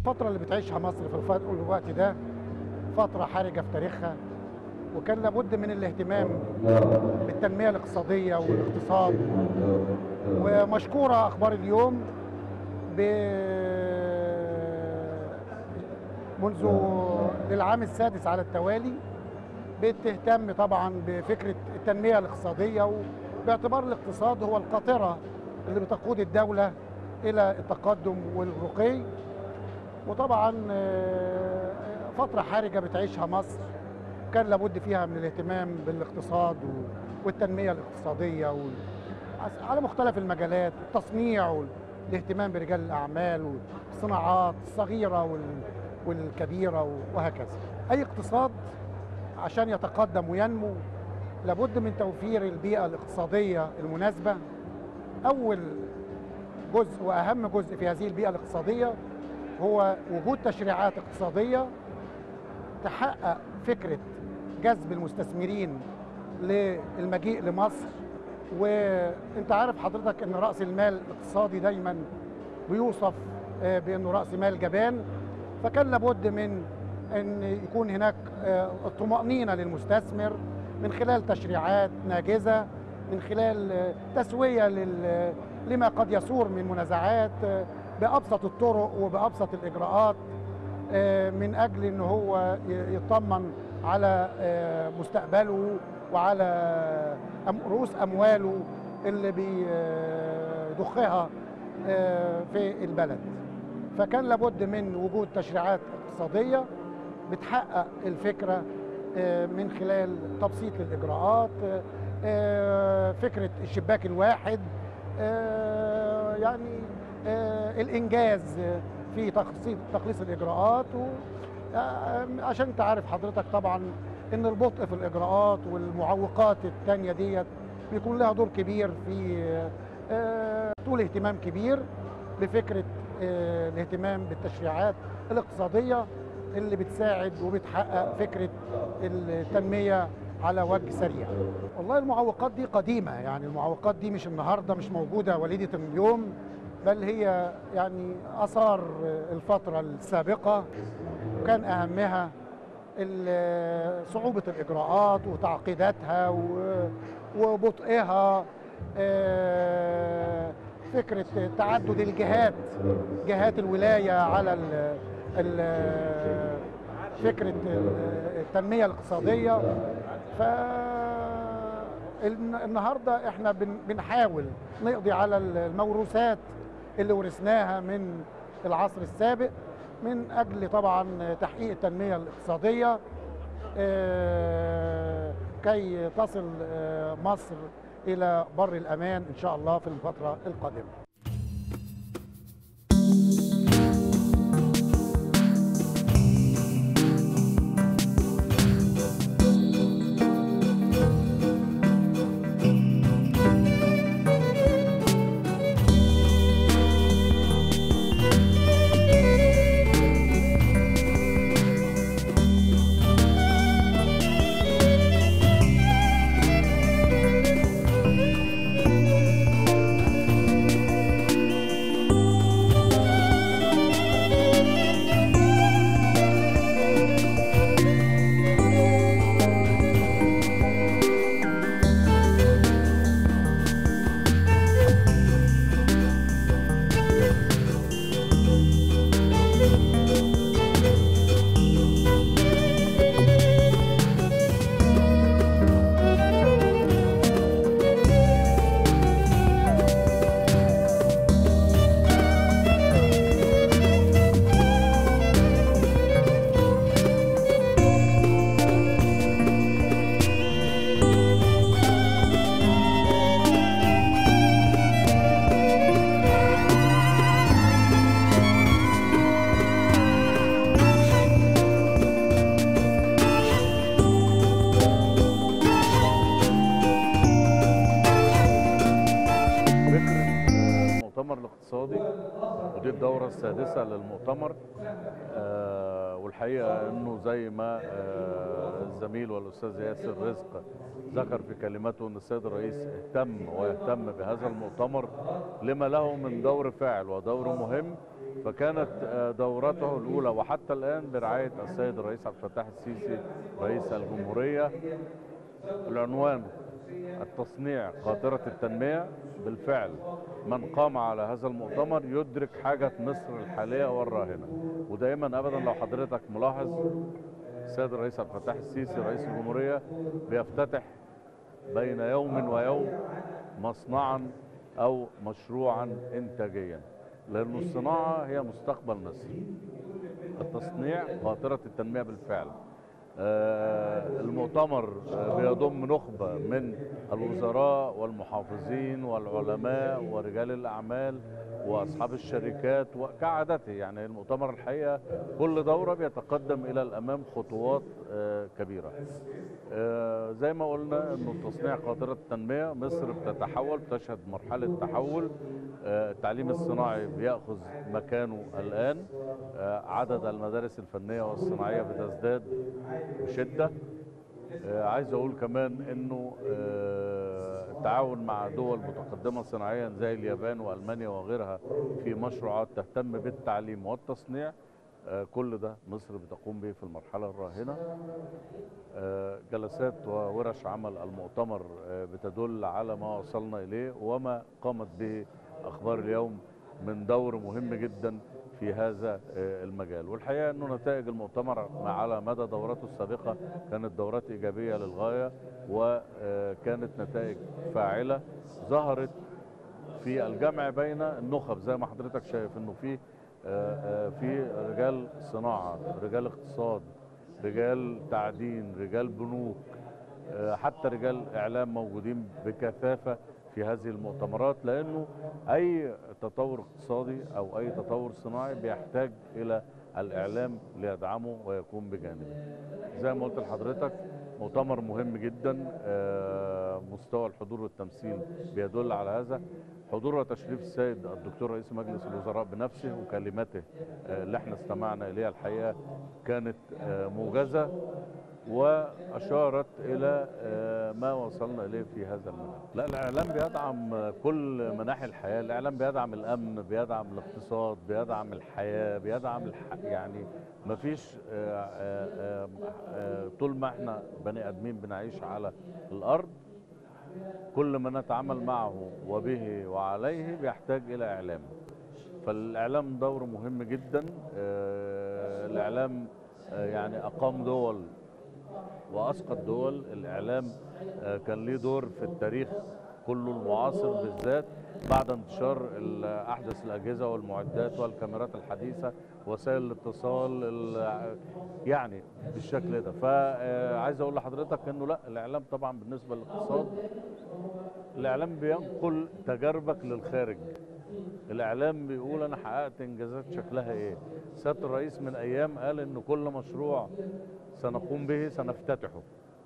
الفترة اللي بتعيشها مصر في الف- الوقت ده فترة حرجة في تاريخها وكان لابد من الاهتمام بالتنمية الاقتصادية والاقتصاد ومشكورة أخبار اليوم ب منذ العام السادس على التوالي بتهتم طبعا بفكرة التنمية الاقتصادية باعتبار الاقتصاد هو القاطرة اللي بتقود الدولة إلى التقدم والرقي وطبعا آه، فترة حرجة بتعيشها مصر كان لابد فيها من الاهتمام بالاقتصاد و- والتنمية الاقتصادية وال- على مختلف المجالات التصنيع والاهتمام برجال الأعمال والصناعات الصغيرة وال- والكبيرة وهكذا أي اقتصاد عشان يتقدم وينمو لابد من توفير البيئة الاقتصادية المناسبة أول جزء وأهم جزء في هذه البيئة الاقتصادية هو وجود تشريعات اقتصادية تحقق فكرة جذب المستثمرين للمجيء لمصر وانت عارف حضرتك ان رأس المال الاقتصادي دايما بيوصف آه، بانه رأس مال جبان فكان لابد من ان يكون هناك آه، الطمأنينة للمستثمر من خلال تشريعات ناجزة من خلال آه، تسوية لل- لما قد يثور من منازعات آه، بأبسط الطرق وبأبسط الإجراءات آه، من اجل ان هو ي- يطمن على آه، مستقبله وعلى أم- رؤوس امواله اللي بيضخها آه، في البلد فكان لابد من وجود تشريعات اقتصاديه بتحقق الفكره آه، من خلال تبسيط الاجراءات آه، فكره الشباك الواحد آه، يعني آه، الانجاز في تخصيص تخليص الاجراءات و آه، عشان انت عارف حضرتك طبعا ان البطء في الاجراءات والمعوقات التانية ديت بيكون لها دور كبير في آه، طول اهتمام كبير بفكره آه، الاهتمام بالتشريعات الاقتصاديه اللي بتساعد وبتحقق فكره التنميه على وجه سريع. والله المعوقات دي قديمه يعني المعوقات دي مش النهارده مش موجوده وليده اليوم بل هي يعني اثار الفتره السابقه وكان اهمها ال- صعوبه الاجراءات وتعقيداتها و- وبطئها آه، فكره تعدد الجهات جهات الولايه على ال- ال- فكره التنميه الاقتصاديه ف الن- النهارده احنا بن- بنحاول نقضي على الموروثات اللي ورثناها من العصر السابق من اجل طبعا تحقيق التنميه الاقتصاديه آه، كي تصل آه، مصر الى بر الامان ان شاء الله في الفتره القادمه المؤتمر الاقتصادي ودي الدورة السادسة للمؤتمر آه، والحقيقة انه زي ما آه، الزميل والاستاذ ياسر رزق ذكر في كلمته ان السيد الرئيس اهتم ويهتم بهذا المؤتمر لما له من دور فاعل ودور مهم فكانت آه، دورته الأولى وحتى الآن برعاية السيد الرئيس عبد الفتاح السيسي رئيس الجمهورية العنوان التصنيع قاطرة التنمية بالفعل من قام على هذا المؤتمر يدرك حاجة مصر الحالية والراهنة ودائما أبدا لو حضرتك ملاحظ السيد الرئيس عبد الفتاح السيسي رئيس الجمهورية بيفتتح بين يوم ويوم مصنعا أو مشروعا إنتاجيا لأن الصناعة هي مستقبل مصر التصنيع قاطرة التنمية بالفعل آه، المؤتمر آه، بيضم نخبة من الوزراء والمحافظين والعلماء ورجال الأعمال وأصحاب الشركات وكعادته يعني المؤتمر الحقيقة كل دورة بيتقدم إلى الأمام خطوات آه، كبيرة آه، زي ما قلنا انه تصنيع قاطرة التنمية مصر بتتحول بتشهد مرحلة تحول آه، التعليم الصناعي بيأخذ مكانه الآن آه، عدد المدارس الفنية والصناعية بتزداد بشدة آه، عايز اقول كمان انه آه، التعاون مع دول متقدمه صناعيا زي اليابان والمانيا وغيرها في مشروعات تهتم بالتعليم والتصنيع آه، كل ده مصر بتقوم به في المرحله الراهنه آه، جلسات وورش عمل المؤتمر آه، بتدل على ما وصلنا اليه وما قامت به اخبار اليوم من دور مهم جدا في هذا آه، المجال والحقيقه انه نتائج المؤتمر على مدى دوراته السابقه كانت دورات ايجابيه للغايه وكانت نتائج فاعله ظهرت في الجمع بين النخب زي ما حضرتك شايف انه في آه، آه، في رجال صناعه رجال اقتصاد رجال تعدين رجال بنوك آه، حتى رجال اعلام موجودين بكثافه في هذه المؤتمرات لانه اي تطور اقتصادي او اي تطور صناعي بيحتاج الى الاعلام ليدعمه ويكون بجانبه زي ما قلت لحضرتك مؤتمر مهم جدا آه، مستوى الحضور والتمثيل بيدل على هذا حضور وتشريف السيد الدكتور رئيس مجلس الوزراء بنفسه وكلماته آه، اللي احنا استمعنا اليها الحقيقه كانت آه، موجزه واشارت الى آه، ما وصلنا اليه في هذا المجال. لا الاعلام بيدعم آه، كل مناحي الحياه، الاعلام بيدعم الامن، بيدعم الاقتصاد، بيدعم الحياه، بيدعم الح... يعني ما فيش طول ما احنا بني ادمين بنعيش على الارض كل ما نتعامل معه وبه وعليه بيحتاج الى اعلام. فالاعلام دور مهم جدا آه، الاعلام آه، يعني اقام دول واسقط دول الاعلام آه، كان ليه دور في التاريخ كله المعاصر بالذات بعد انتشار ال- احدث الاجهزه والمعدات والكاميرات الحديثه وسائل الاتصال ال- يعني بالشكل ده فعايز اقول لحضرتك انه لا الاعلام طبعا بالنسبه للاقتصاد الاعلام بينقل تجاربك للخارج الاعلام بيقول انا حققت انجازات شكلها ايه سياده الرئيس من ايام قال ان كل مشروع سنقوم به سنفتتحه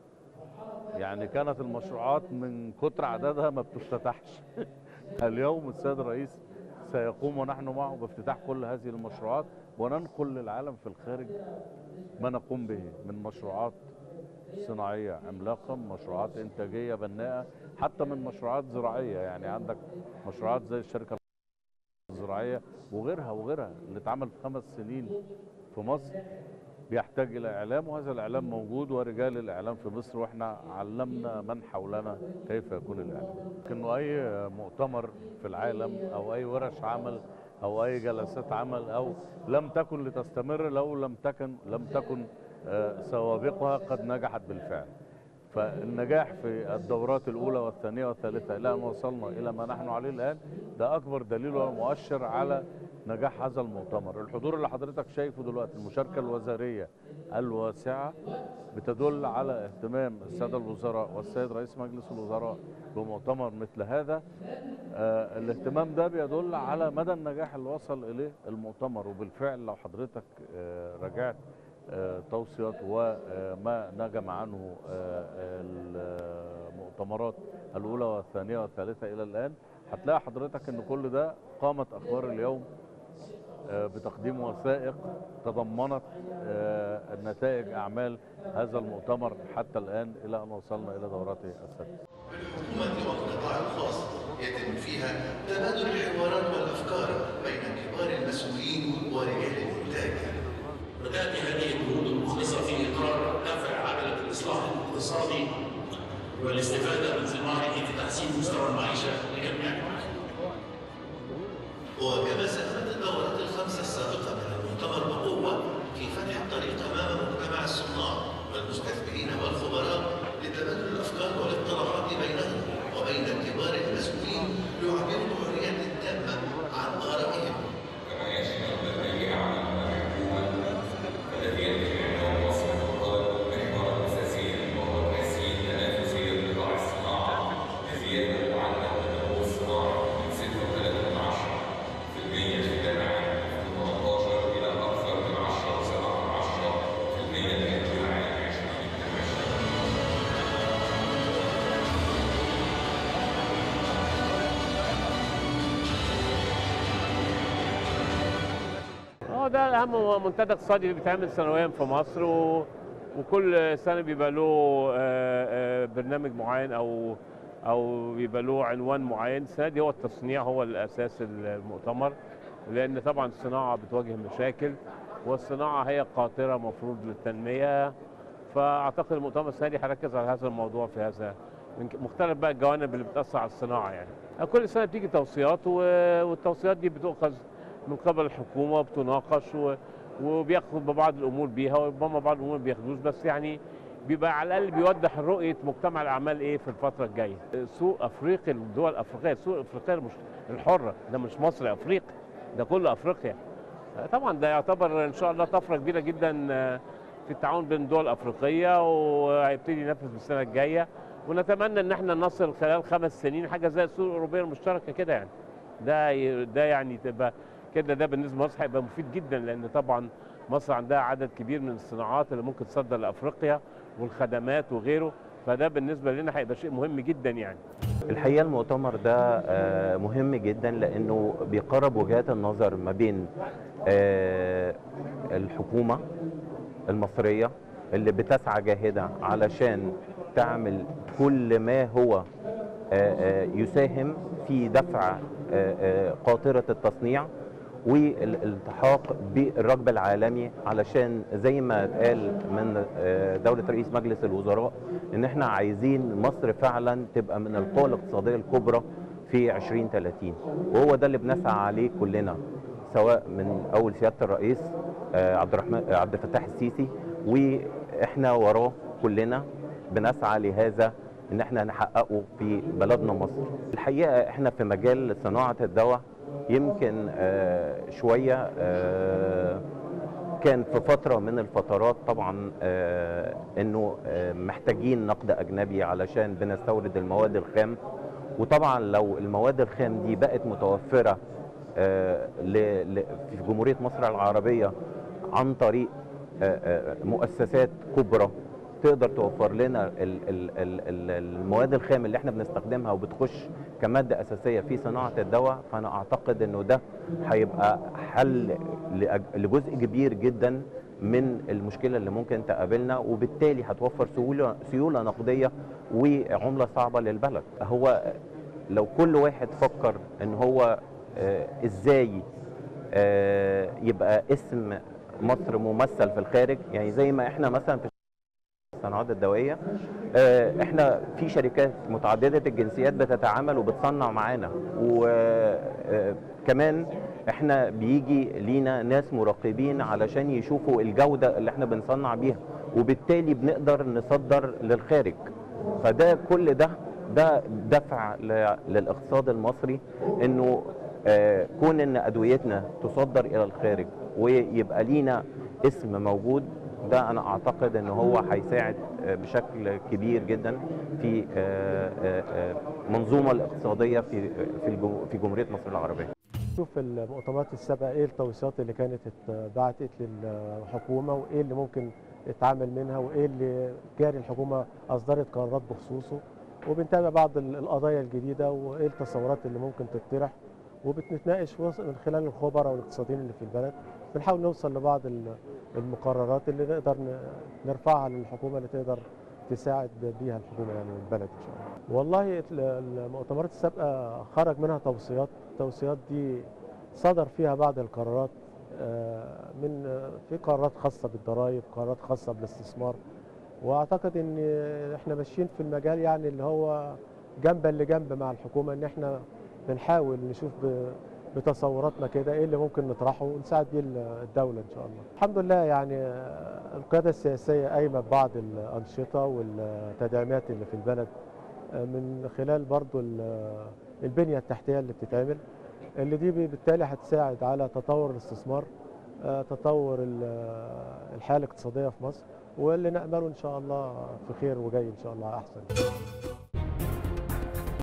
يعني كانت المشروعات من كتر عددها ما بتفتتحش اليوم السيد الرئيس سيقوم ونحن معه بافتتاح كل هذه المشروعات وننقل للعالم في الخارج ما نقوم به من مشروعات صناعية عملاقة مشروعات إنتاجية بناءة حتى من مشروعات زراعية يعني عندك مشروعات زي الشركة الزراعية وغيرها وغيرها اللي اتعمل في خمس سنين في مصر بيحتاج إلى إعلام وهذا الإعلام موجود ورجال الإعلام في مصر وإحنا علمنا من حولنا كيف يكون الإعلام إنه أي مؤتمر في العالم أو أي ورش عمل أو أي جلسات عمل أو لم تكن لتستمر لو لم تكن لم تكن آه، سوابقها قد نجحت بالفعل فالنجاح في الدورات الأولى والثانية والثالثة إلى أن وصلنا إلى ما نحن عليه الآن ده أكبر دليل ومؤشر على نجاح هذا المؤتمر الحضور اللي حضرتك شايفه دلوقتي المشاركة الوزارية الواسعة بتدل على اهتمام السادة الوزراء والسيد رئيس مجلس الوزراء بمؤتمر مثل هذا آه الاهتمام ده بيدل على مدى النجاح اللي وصل إليه المؤتمر وبالفعل لو حضرتك آه رجعت آه، توصيات وما نجم عنه آه، المؤتمرات الأولى والثانية والثالثة إلى الآن هتلاقي حضرتك أن كل ده قامت أخبار اليوم آه، بتقديم وثائق تضمنت آه، نتائج أعمال هذا المؤتمر حتى الآن إلى أن وصلنا إلى دورته السادسة بالحكومة والقطاع الخاص يتم فيها تبادل الحوارات والأفكار بين كبار كبار المسؤولين ورجال الإنتاج وتأتي هذه الجهود المخلصة في إطار دفع عجلة الإصلاح الاقتصادي والاستفادة من ثماره في تحسين مستوى المعيشة لجميع وكما ساهمت الدورات الخمسة السابقة من المؤتمر بقوة في فتح الطريق أمام مجتمع الصناع والمستثمرين والخبراء لتبادل الأفكار والاقتراحات بينهم وبين كبار المسؤولين ليعبروا بحرية تامة عن آرائهم كما يشمل التنبيه على الحكومة الذي يجب أن يوصل الطلب محورا أساسيا وهو تحسين تنافسية قطاع الصناعة بزيادة معدل تنمو الصناعة من 6.3% خلال عام 2018 إلى أكثر من 10.7% في العام 2020 اه ده الاهم منتدى اقتصادي اللي بيتعمل سنويا في مصر و... وكل سنه بيبقى له آه، آه، برنامج معين او او بيبقى له عنوان معين السنه دي هو التصنيع هو الاساس المؤتمر لان طبعا الصناعه بتواجه مشاكل والصناعه هي قاطره مفروض للتنميه فاعتقد المؤتمر السنه دي هيركز على هذا الموضوع في هذا من مختلف بقى الجوانب اللي بتاثر على الصناعه يعني كل سنه بتيجي توصيات و- والتوصيات دي بتؤخذ من قبل الحكومه وبتناقش و- وبياخد ببعض الامور بيها وربما بعض الامور ما بياخدوش بس يعني بيبقى على الاقل بيوضح رؤيه مجتمع الاعمال ايه في الفتره الجايه. سوق افريقيا الدول الافريقيه السوق الافريقيه المش... الحره ده مش مصر افريقيا ده كل افريقيا. طبعا ده يعتبر ان شاء الله طفره كبيره جدا آه، في التعاون بين الدول الافريقيه وهيبتدي ينفذ في السنه الجايه ونتمنى ان احنا نصل خلال خمس سنين حاجه زي السوق الاوروبيه المشتركه كده يعني. ده ي- ده يعني تبقى كده ده بالنسبه لمصر هيبقى مفيد جدا لان طبعا مصر عندها عدد كبير من الصناعات اللي ممكن تصدر لافريقيا والخدمات وغيره فده بالنسبه لنا هيبقى شيء مهم جدا يعني الحقيقه المؤتمر ده آه، مهم جدا لانه بيقرب وجهات النظر ما بين آه، الحكومه المصريه اللي بتسعى جاهده علشان تعمل كل ما هو آه، آه، يساهم في دفع آه، آه، قاطره التصنيع والالتحاق بالركب العالمي علشان زي ما اتقال من آه، دولة رئيس مجلس الوزراء ان احنا عايزين مصر فعلا تبقى من القوى الاقتصادية الكبرى في 2030 وهو ده اللي بنسعى عليه كلنا سواء من اول سيادة الرئيس آه، عبد الرحمن آه، عبد الفتاح السيسي واحنا وراه كلنا بنسعى لهذا ان احنا نحققه في بلدنا مصر الحقيقه احنا في مجال صناعه الدواء يمكن آه، شويه آه، كان في فتره من الفترات طبعا آه، انه آه، محتاجين نقد اجنبي علشان بنستورد المواد الخام وطبعا لو المواد الخام دي بقت متوفره آه، ل- ل- في جمهوريه مصر العربيه عن طريق آه، آه، مؤسسات كبرى تقدر توفر لنا ال- ال- ال- ال- المواد الخام اللي احنا بنستخدمها وبتخش كماده اساسيه في صناعه الدواء فانا اعتقد انه ده هيبقى حل لأج- لجزء كبير جدا من المشكله اللي ممكن تقابلنا وبالتالي هتوفر سهوله سيوله نقديه وعمله صعبه للبلد هو لو كل واحد فكر ان هو آه، ازاي آه، يبقى اسم مصر ممثل في الخارج يعني زي ما احنا مثلا في الصناعات الدوائيه آه، احنا في شركات متعدده الجنسيات بتتعامل وبتصنع معانا وكمان احنا بيجي لينا ناس مراقبين علشان يشوفوا الجوده اللي احنا بنصنع بيها وبالتالي بنقدر نصدر للخارج فده كل ده ده دفع ل- للاقتصاد المصري انه آه، كون ان ادويتنا تصدر الى الخارج ويبقى لينا اسم موجود ده انا اعتقد ان هو هيساعد آه، بشكل كبير جدا في آه، آه، آه، المنظومه الاقتصاديه في في الجم- في جمهوريه مصر العربيه شوف المؤتمرات السابقه ايه التوصيات اللي كانت اتبعتت للحكومه وايه اللي ممكن اتعامل منها وايه اللي جاري الحكومه اصدرت قرارات بخصوصه وبنتابع بعض ال- القضايا الجديده وايه التصورات اللي ممكن تقترح وبنتناقش وسط- من خلال الخبراء والاقتصاديين اللي في البلد بنحاول نوصل لبعض ال- المقررات اللي نقدر ن- نرفعها للحكومه اللي تقدر تساعد بيها الحكومه يعني البلد ان شاء الله. والله ال- المؤتمرات السابقه خرج منها توصيات، التوصيات دي صدر فيها بعض القرارات آه، من آه، في قرارات خاصة بالضرائب قرارات خاصة بالاستثمار واعتقد ان احنا ماشيين في المجال يعني اللي هو جنبا لجنب مع الحكومة ان احنا بنحاول نشوف ب- بتصوراتنا كده ايه اللي ممكن نطرحه ونساعد بيه الدولة ان شاء الله الحمد لله يعني آه، القيادة السياسية قايمة ببعض الأنشطة والتدعيمات اللي في البلد آه، من خلال برضو ال- البنية التحتية اللي بتتعمل اللي دي بالتالي هتساعد على تطور الاستثمار آه، تطور ال- الحياة الاقتصادية في مصر واللي نأمله إن شاء الله في خير وجاي إن شاء الله أحسن